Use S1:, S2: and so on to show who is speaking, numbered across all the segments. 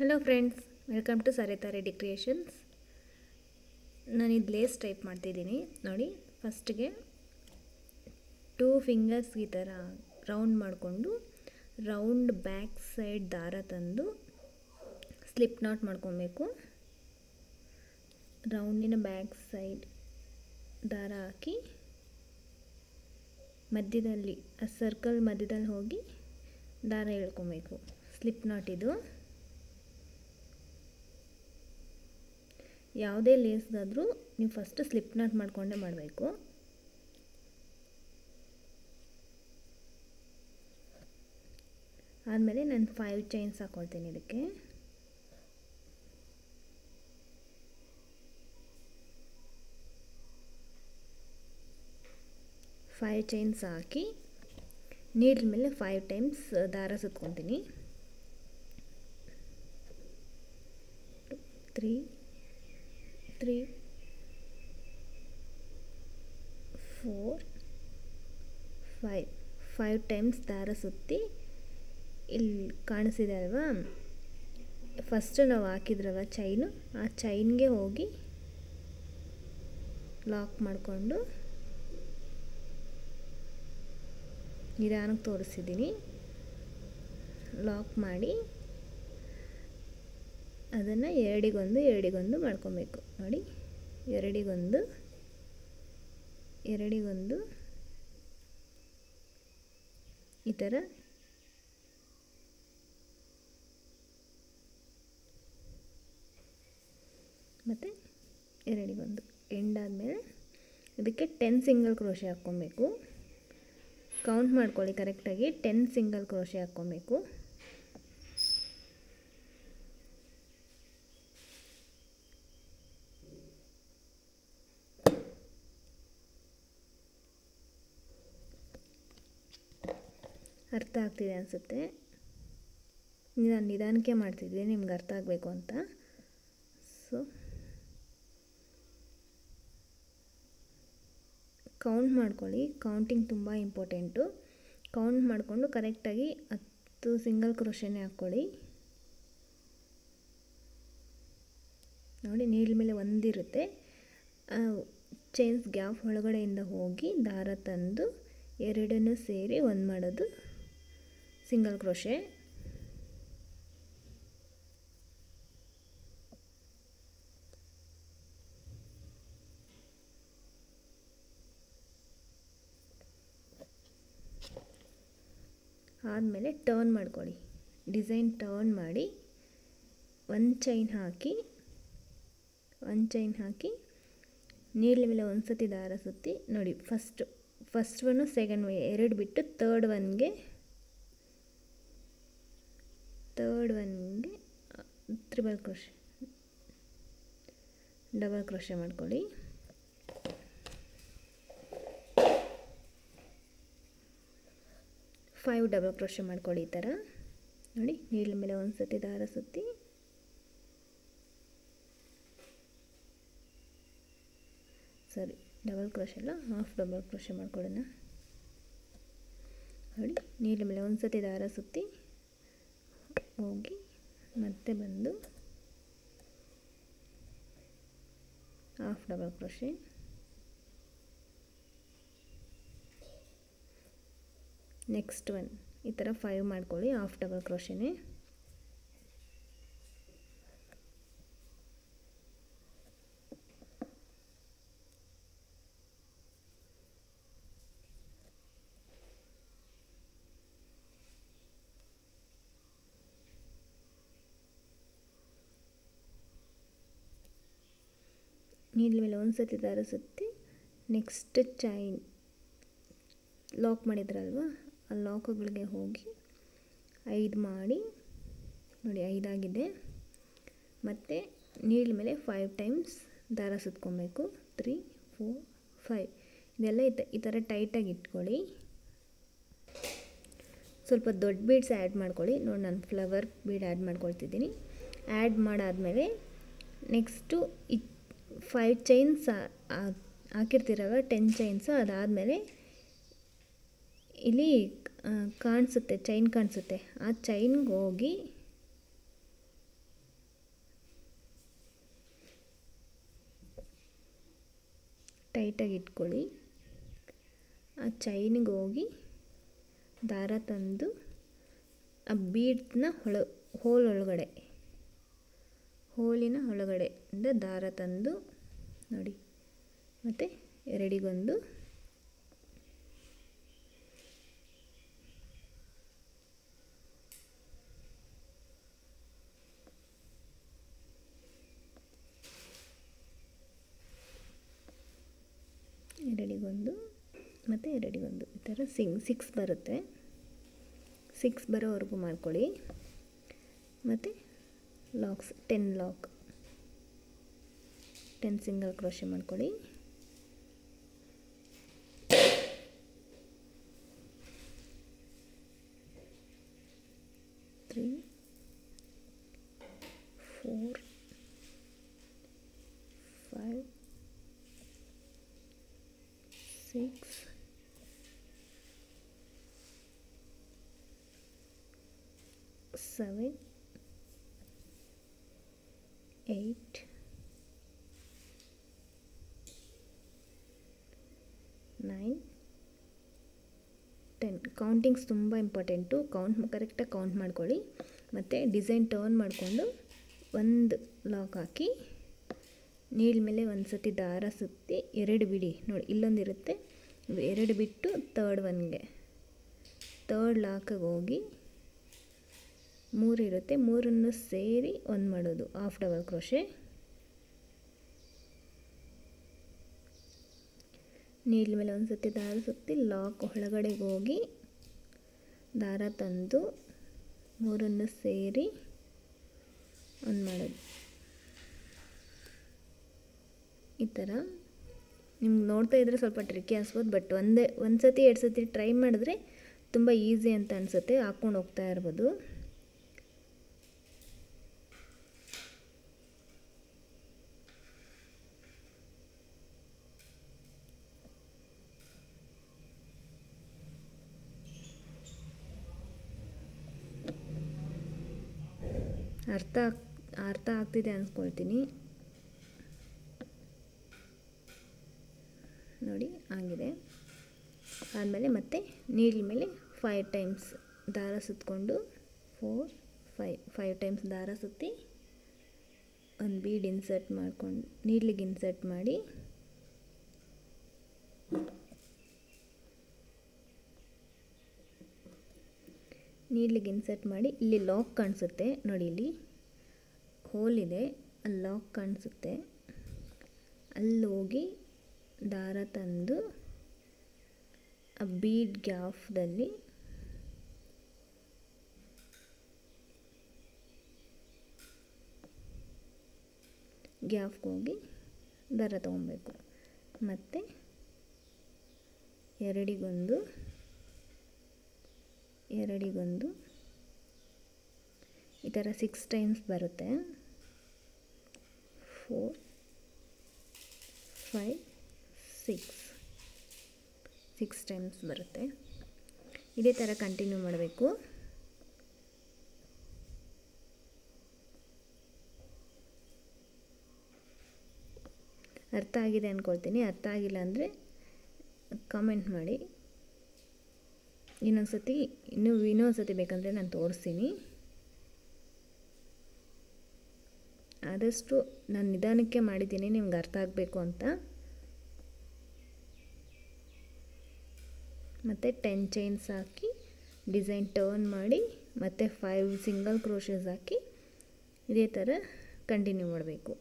S1: hello friends welcome to Saritha Reddy creations ನಾನು ಇದು lace type ಮಾಡ್ತಿದ್ದೀನಿ ನೋಡಿ ಫಸ್ಟಿಗೆ ಟೂ ಫಿಂಗರ್ಸ್ ಈ ಥರ ರೌಂಡ್ ಮಾಡಿಕೊಂಡು ರೌಂಡ್ ಬ್ಯಾಕ್ ಸೈಡ್ ದಾರ ತಂದು ಸ್ಲಿಪ್ ನಾಟ್ ಮಾಡ್ಕೊಬೇಕು ರೌಂಡಿನ ಬ್ಯಾಕ್ ಸೈಡ್ ದಾರ ಹಾಕಿ ಮಧ್ಯದಲ್ಲಿ ಆ ಸರ್ಕಲ್ ಮಧ್ಯದಲ್ಲಿ ಹೋಗಿ ದಾರ ಎಳ್ಕೊಬೇಕು ಸ್ಲಿಪ್ ನಾಟ್ ಇದು ಯಾವುದೇ ಲೇಸ್ಗಾದರೂ ನೀವು ಫಸ್ಟ್ ಸ್ಲಿಪ್ ನಾಟ್ ಮಾಡಿಕೊಂಡೇ ಮಾಡಬೇಕು ಆದಮೇಲೆ ನಾನು ಫೈವ್ ಚೈನ್ಸ್ ಹಾಕ್ಕೊಳ್ತೀನಿ ಇದಕ್ಕೆ ಫೈವ್ ಚೈನ್ಸ್ ಹಾಕಿ ನೀಡ್ಲ್ ಮೇಲೆ ಫೈವ್ ಟೈಮ್ಸ್ ದಾರ ಸುತ್ಕೊತೀನಿ three three four five five times ದಾರ ಸುತ್ತಿ ಇಲ್ಲಿ ಕಾಣಿಸಿದೆ ಅಲ್ವಾ ಫಸ್ಟು ನಾವು ಹಾಕಿದ್ರಲ್ವ ಚೈನು ಆ ಚೈನ್ಗೆ ಹೋಗಿ ಲಾಕ್ ಮಾಡಿಕೊಂಡು ನಿಧಾನಕ್ಕೆ ತೋರಿಸಿದ್ದೀನಿ ಲಾಕ್ ಮಾಡಿ ಅದನ್ನು ಎರಡಿಗೊಂದು ಎರಡಿಗೊಂದು ಮಾಡ್ಕೊಬೇಕು ನೋಡಿ ಎರಡಿಗೊಂದು ಎರಡಿಗೊಂದು ಈ ಥರ ಮತ್ತು ಎರಡಿಗೊಂದು ಎಂಡ್ ಆದಮೇಲೆ ಇದಕ್ಕೆ ಟೆನ್ ಸಿಂಗಲ್ ಕ್ರೋಶೆ ಹಾಕ್ಕೊಬೇಕು ಕೌಂಟ್ ಮಾಡ್ಕೊಳ್ಳಿ ಕರೆಕ್ಟಾಗಿ ಟೆನ್ ಸಿಂಗಲ್ ಕ್ರೋಶೆ ಹಾಕ್ಕೊಬೇಕು ಅರ್ಥ ಆಗ್ತಿದೆ ಅನಿಸುತ್ತೆ ನಾನು ನಿಧಾನಕ್ಕೆ ಮಾಡ್ತಿದ್ದೀನಿ ನಿಮ್ಗೆ ಅರ್ಥ ಆಗಬೇಕು ಅಂತ ಸೊ ಕೌಂಟ್ ಮಾಡ್ಕೊಳ್ಳಿ ಕೌಂಟಿಂಗ್ ತುಂಬ ಇಂಪಾರ್ಟೆಂಟು ಕೌಂಟ್ ಮಾಡಿಕೊಂಡು ಕರೆಕ್ಟಾಗಿ ಹತ್ತು ಸಿಂಗಲ್ ಕ್ರೋಶನೇ ಹಾಕ್ಕೊಳ್ಳಿ ನೋಡಿ ನೀಡ್ಲ ಮೇಲೆ ಒಂದಿರುತ್ತೆ ಚೈನ್ಸ್ ಗ್ಯಾಪ್ ಒಳಗಡೆಯಿಂದ ಹೋಗಿ ದಾರ ತಂದು ಎರಡನ್ನೂ ಸೇರಿ ಒಂದು ಮಾಡೋದು ಸಿಂಗಲ್ ಕ್ರೋಶೆ ಆದಮೇಲೆ ಟರ್ನ್ ಮಾಡ್ಕೊಳ್ಳಿ ಡಿಸೈನ್ ಟರ್ನ್ ಮಾಡಿ ಒಂದು ಚೈನ್ ಹಾಕಿ ಒಂದು ಚೈನ್ ಹಾಕಿ ನೀಡ್ಲ ಮೇಲೆ ಒಂದು ಸತಿ ದಾರ ಸುತ್ತಿ ನೋಡಿ ಫಸ್ಟು ಫಸ್ಟ್ ಒನ್ನು ಸೆಕೆಂಡ್ ಎರಡು ಬಿಟ್ಟು ತರ್ಡ್ ಒನ್ಗೆ ತರ್ಡ್ ಒನ್ಗೆ ತ್ರಿಬಲ್ ಕ್ರೋಶೆ ಡಬಲ್ ಕ್ರೋಶೆ ಮಾಡ್ಕೊಳ್ಳಿ ಫೈವ್ ಡಬಲ್ ಕ್ರೋಶೆ ಮಾಡ್ಕೊಳ್ಳಿ ಈ ಥರ ನೋಡಿ ನೀಡ್ಲ ಮೇಲೆ ಒಂದು ಸತಿ ದಾರ ಸುತ್ತಿ ಸರಿ ಡಬಲ್ ಕ್ರೋಶೆ ಅಲ್ಲ ಹಾಫ್ ಡಬಲ್ ಕ್ರೋಶೆ ಮಾಡ್ಕೊಳ್ಳೋಣ ನೋಡಿ ನೀಡ್ಲ ಮೇಲೆ ಒಂದು ಸತಿ ದಾರ ಸುತ್ತಿ ಹೋಗಿ ಮತ್ತೆ ಬಂದು half double crochet next one ಈ ಥರ ಫೈವ್ ಮಾಡ್ಕೊಳ್ಳಿ ಹಾಫ್ ಡಬಲ್ ಕ್ರೋಶೆನೇ ನೀಡ್ಲ ಮೇಲೆ ಒಂದು ಸತಿ ದಾರ ಸುತ್ತಿ ನೆಕ್ಸ್ಟ್ ಚೈನ್ ಲಾಕ್ ಮಾಡಿದ್ರಲ್ವ ಆ ಲಾಕ್ಗಳಿಗೆ ಹೋಗಿ ಐದು ಮಾಡಿ ನೋಡಿ ಐದಾಗಿದೆ ಮತ್ತು ನೀಡ್ಲ ಮೇಲೆ ಫೈವ್ ಟೈಮ್ಸ್ ದಾರ ಸುತ್ಕೊಬೇಕು ತ್ರೀ ಫೋರ್ ಫೈವ್ ಇದೆಲ್ಲ ಈ ಥರ ಟೈಟಾಗಿ ಇಟ್ಕೊಳ್ಳಿ ಸ್ವಲ್ಪ ದೊಡ್ಡ ಬೀಡ್ಸ್ ಆ್ಯಡ್ ಮಾಡ್ಕೊಳ್ಳಿ ನೋಡಿ ನಾನು ಫ್ಲವರ್ ಬೀಡ್ ಆ್ಯಡ್ ಮಾಡ್ಕೊಳ್ತಿದ್ದೀನಿ ಆ್ಯಡ್ ಮಾಡಾದಮೇಲೆ ನೆಕ್ಸ್ಟು ಈ ಫೈವ್ ಚೈನ್ಸ್ ಹಾಕಿರ್ತೀರಲ್ವ ಟೆನ್ ಚೈನ್ಸು ಅದಾದಮೇಲೆ ಇಲ್ಲಿ ಕಾಣಿಸುತ್ತೆ ಚೈನ್ ಕಾಣಿಸುತ್ತೆ ಆ ಚೈನ್ಗೆ ಹೋಗಿ ಟೈಟಾಗಿ ಇಟ್ಕೊಳ್ಳಿ ಆ ಚೈನಿಗೆ ಹೋಗಿ ದಾರ ತಂದು ಆ ಬೀಡ್ನ ಒಳ ಹೋಲ್ ಒಳಗಡೆ ಹೋಲಿನ ಒಳಗಡೆ ಇಂದ ದಾರ ತಂದು ನೋಡಿ ಮತ್ತು ಎರಡಿಗೊಂದು ಎರಡಿಗೊಂದು ಮತ್ತು ಎರಡಿಗೊಂದು ಈ ಥರ ಸಿಂಗ್ ಸಿಕ್ಸ್ ಬರುತ್ತೆ ಸಿಕ್ಸ್ ಬರೋವರೆಗೂ ಮಾಡ್ಕೊಳ್ಳಿ ಮತ್ತು locks ten lock ten single crochet ಮಾಡ್ಕೊಳ್ಳಿ three four five six seven, eight, nine ten countings ತುಂಬ ಇಂಪಾರ್ಟೆಂಟು ಕೌಂಟ್ ಕರೆಕ್ಟಾಗಿ ಕೌಂಟ್ ಮಾಡ್ಕೊಳ್ಳಿ ಮತ್ತು ಡಿಸೈನ್ ಟರ್ನ್ ಮಾಡಿಕೊಂಡು ಒಂದು ಲಾಕ್ ಹಾಕಿ ನೀಲ್ ಮೇಲೆ ಒಂದು ಸತಿ ದಾರ ಸುತ್ತಿ ಎರಡು ಬಿಡಿ ನೋಡಿ ಇಲ್ಲೊಂದಿರುತ್ತೆ ಎರಡು ಬಿಟ್ಟು ತರ್ಡ್ ಒನ್ಗೆ ತರ್ಡ್ ಲಾಕಿಗೆ ಹೋಗಿ ಮೂರು ಇರುತ್ತೆ ಮೂರನ್ನು ಸೇರಿ ಒಂದು ಮಾಡೋದು ಹಾಫ್ ಡಬಲ್ ಕ್ರೋಶೆ ನೀಲ್ ಮೇಲೆ ಒಂದು ಸತಿ ದಾರ ಸುತ್ತಿ ಲಾಕ್ ಒಳಗಡೆಗೆ ಹೋಗಿ ದಾರ ತಂದು ಮೂರನ್ನು ಸೇರಿ ಒಂದು ಮಾಡೋದು ಈ ಥರ ನಿಮ್ಗೆ ನೋಡ್ತಾ ಇದ್ದರೆ ಸ್ವಲ್ಪ ಟ್ರಿಕ್ಕಿ ಅನ್ಸ್ಬೋದು ಬಟ್ ಒಂದೇ ಒಂದು ಸತಿ ಎರಡು ಸತಿ ಟ್ರೈ ಮಾಡಿದ್ರೆ ತುಂಬ ಈಸಿ ಅಂತ ಅನಿಸುತ್ತೆ ಹಾಕ್ಕೊಂಡು ಹೋಗ್ತಾ ಇರ್ಬೋದು ಅರ್ಥ ಅರ್ಥ ಆಗ್ತಿದೆ ಅಂದ್ಕೊಳ್ತೀನಿ ನೋಡಿ ಆಗಿದೆ ಆದಮೇಲೆ ಮತ್ತೆ ನೀರಿನ ಮೇಲೆ ಫೈವ್ ಟೈಮ್ಸ್ ದಾರ ಸುತ್ತಕೊಂಡು ಫೋರ್ ಫೈವ್ ಫೈವ್ ಟೈಮ್ಸ್ ದಾರ ಸುತ್ತಿ ಒಂದು ಬೀಡ್ ಇನ್ಸರ್ಟ್ ಮಾಡ್ಕೊಂಡು ನೀಡ್ಲಿಗೆ ಇನ್ಸರ್ಟ್ ಮಾಡಿ ನೀಡ್ಲಿಗೆ ಇನ್ಸರ್ಟ್ ಮಾಡಿ ಇಲ್ಲಿ ಲಾಕ್ ಕಾಣಿಸುತ್ತೆ ನೋಡಿ ಇಲ್ಲಿ ಹೋಲ್ ಇದೆ ಅಲ್ಲಿ ಲಾಕ್ ಕಾಣಿಸುತ್ತೆ ಅಲ್ಲಿ ಹೋಗಿ ದಾರ ತಂದು ಆ ಬೀಡ್ ಗ್ಯಾಫ್ದಲ್ಲಿ ಗ್ಯಾಫ್ಗೆ ಹೋಗಿ ದಾರ ತೊಗೊಬೇಕು ಮತ್ತು ಎರಡಿಗೊಂದು ಎರಡಿಗೊಂದು ಈ ಥರ ಸಿಕ್ಸ್ ಟೈಮ್ಸ್ ಬರುತ್ತೆ four five six six times ಬರುತ್ತೆ ಇದೇ ಥರ ಕಂಟಿನ್ಯೂ ಮಾಡಬೇಕು ಅರ್ಥ ಆಗಿದೆ ಅಂದ್ಕೊಳ್ತೀನಿ ಅರ್ಥ ಆಗಿಲ್ಲ ಅಂದರೆ ಕಾಮೆಂಟ್ ಮಾಡಿ ಇನ್ನೊಂದು ಸತಿ ಇನ್ನೂ ಇನ್ನೊಂದು ಸತಿ ಬೇಕಂದರೆ ನಾನು ತೋರಿಸ್ತೀನಿ ಆದಷ್ಟು ನಾನು ನಿಧಾನಕ್ಕೆ ಮಾಡಿದ್ದೀನಿ ನಿಮ್ಗೆ ಅರ್ಥ ಆಗಬೇಕು ಅಂತ ಮತ್ತು ಟೆನ್ ಚೈನ್ಸ್ ಹಾಕಿ ಡಿಸೈನ್ ಟರ್ನ್ ಮಾಡಿ ಮತ್ತು ಫೈವ್ ಸಿಂಗಲ್ ಕ್ರೋಶಸ್ ಹಾಕಿ ಇದೇ ಥರ ಕಂಟಿನ್ಯೂ ಮಾಡಬೇಕು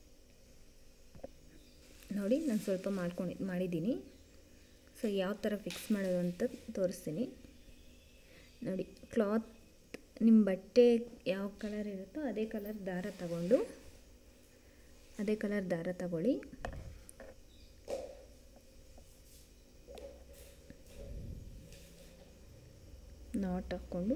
S1: ನೋಡಿ ನಾನು ಸ್ವಲ್ಪ ಮಾಡ್ಕೊಂಡು ಮಾಡಿದ್ದೀನಿ ಸೊ ಯಾವ ಥರ ಫಿಕ್ಸ್ ಮಾಡೋದು ಅಂತ ತೋರಿಸ್ತೀನಿ ನೋಡಿ ಕ್ಲಾತ್ ನಿಮ್ಮ ಬಟ್ಟೆ ಯಾವ ಕಲರ್ ಇರುತ್ತೋ ಅದೇ ಕಲರ್ ದಾರ ತಗೊಂಡು ಅದೇ ಕಲರ್ ದಾರ ತಗೊಳ್ಳಿ ನಾಟ್ ಹಾಕ್ಕೊಂಡು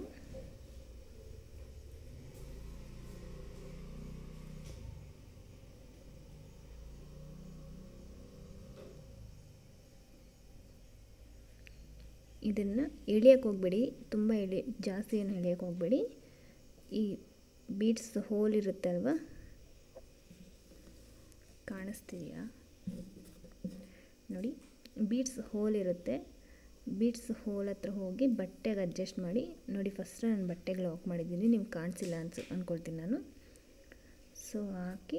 S1: ಇದನ್ನು ಎಳಿಯೋಕ್ಕೆ ಹೋಗ್ಬೇಡಿ ತುಂಬ ಎಳಿ ಜಾಸ್ತಿ ಏನು ಎಳಿಯೋಕ್ಕೆ ಹೋಗ್ಬೇಡಿ ಈ ಬೀಡ್ಸ್ ಹೋಲ್ ಇರುತ್ತೆ ಅಲ್ವಾ ಕಾಣಿಸ್ತಿದೆಯಾ ನೋಡಿ ಬೀಡ್ಸ್ ಹೋಲ್ ಇರುತ್ತೆ ಬೀಡ್ಸ್ ಹೋಲ್ ಹತ್ರ ಹೋಗಿ ಬಟ್ಟೆಗೆ ಅಡ್ಜಸ್ಟ್ ಮಾಡಿ ನೋಡಿ ಫಸ್ಟ್ ನಾನು ಬಟ್ಟೆಗೆ ಲಾಕ್ ಮಾಡಿದ್ದೀನಿ ನಿಮ್ಗೆ ಕಾಣಿಸಿಲ್ಲ ಅನ್ಸು ಅಂದ್ಕೊಳ್ತೀನಿ ನಾನು ಸೊ ಹಾಕಿ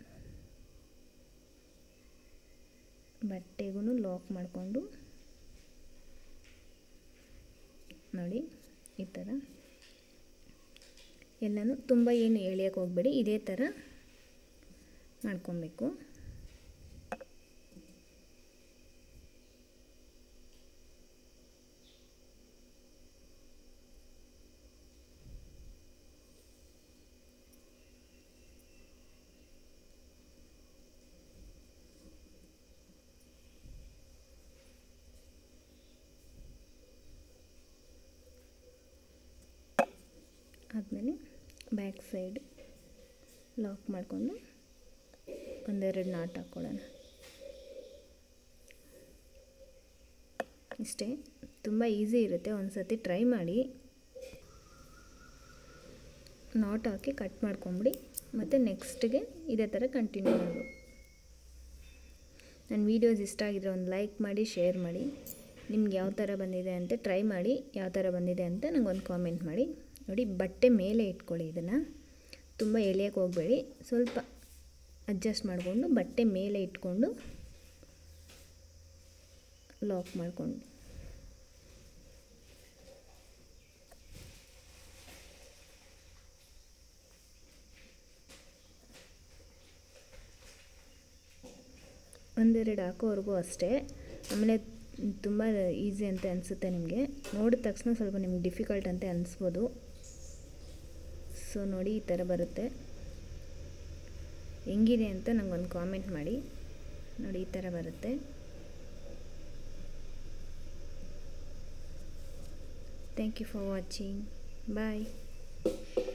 S1: ಬಟ್ಟೆಗೂ ಲಾಕ್ ಮಾಡಿಕೊಂಡು ನೋಡಿ ಈ ಥರ ಎಲ್ಲನೂ ತುಂಬ ಏನು ಎಳೆಯೋಕ್ಕೆ ಹೋಗಬೇಡಿ ಇದೇ ಥರ ಮಾಡ್ಕೊಬೇಕು ಆದಮೇಲೆ ಬ್ಯಾಕ್ ಸೈಡ್ ಲಾಕ್ ಮಾಡಿಕೊಂಡು ಒಂದೆರಡು ನಾಟ್ ಹಾಕ್ಕೊಳ್ಳೋಣ ಇಷ್ಟೇ ತುಂಬ ಈಸಿ ಇರುತ್ತೆ ಒಂದು ಸತಿ ಟ್ರೈ ಮಾಡಿ ನಾಟ್ ಹಾಕಿ ಕಟ್ ಮಾಡ್ಕೊಂಬಿಡಿ ಮತ್ತು ನೆಕ್ಸ್ಟ್ಗೆ ಇದೇ ಥರ ಕಂಟಿನ್ಯೂ ಮಾಡೋದು ನನ್ನ ವೀಡಿಯೋಸ್ ಇಷ್ಟ ಆಗಿದ್ರೆ ಒಂದು ಲೈಕ್ ಮಾಡಿ ಶೇರ್ ಮಾಡಿ ನಿಮ್ಗೆ ಯಾವ ಥರ ಬಂದಿದೆ ಅಂತ ಟ್ರೈ ಮಾಡಿ ಯಾವ ಥರ ಬಂದಿದೆ ಅಂತ ನಂಗೆ ಒಂದು ಕಾಮೆಂಟ್ ಮಾಡಿ ನೋಡಿ ಬಟ್ಟೆ ಮೇಲೆ ಇಟ್ಕೊಳ್ಳಿ ಇದನ್ನು ತುಂಬ ಎಳೆಯೋಕ್ಕೆ ಹೋಗಬೇಡಿ ಸ್ವಲ್ಪ ಅಡ್ಜಸ್ಟ್ ಮಾಡಿಕೊಂಡು ಬಟ್ಟೆ ಮೇಲೆ ಇಟ್ಕೊಂಡು ಲಾಕ್ ಮಾಡಿಕೊಂಡು ಒಂದೆರಡು ಹಾಕೋವರೆಗೂ ಅಷ್ಟೇ ಆಮೇಲೆ ತುಂಬ ಈಸಿ ಅಂತ ಅನಿಸುತ್ತೆ ನಿಮಗೆ ನೋಡಿದ ತಕ್ಷಣ ಸ್ವಲ್ಪ ನಿಮ್ಗೆ ಡಿಫಿಕಲ್ಟ್ ಅಂತ ಅನಿಸ್ಬೋದು ಸೊ ನೋಡಿ ಈ ಥರ ಬರುತ್ತೆ ಹೆಂಗಿದೆ ಅಂತ ನಂಗೊಂದು ಕಾಮೆಂಟ್ ಮಾಡಿ ನೋಡಿ ಈ ಥರ ಬರುತ್ತೆ thank you for watching bye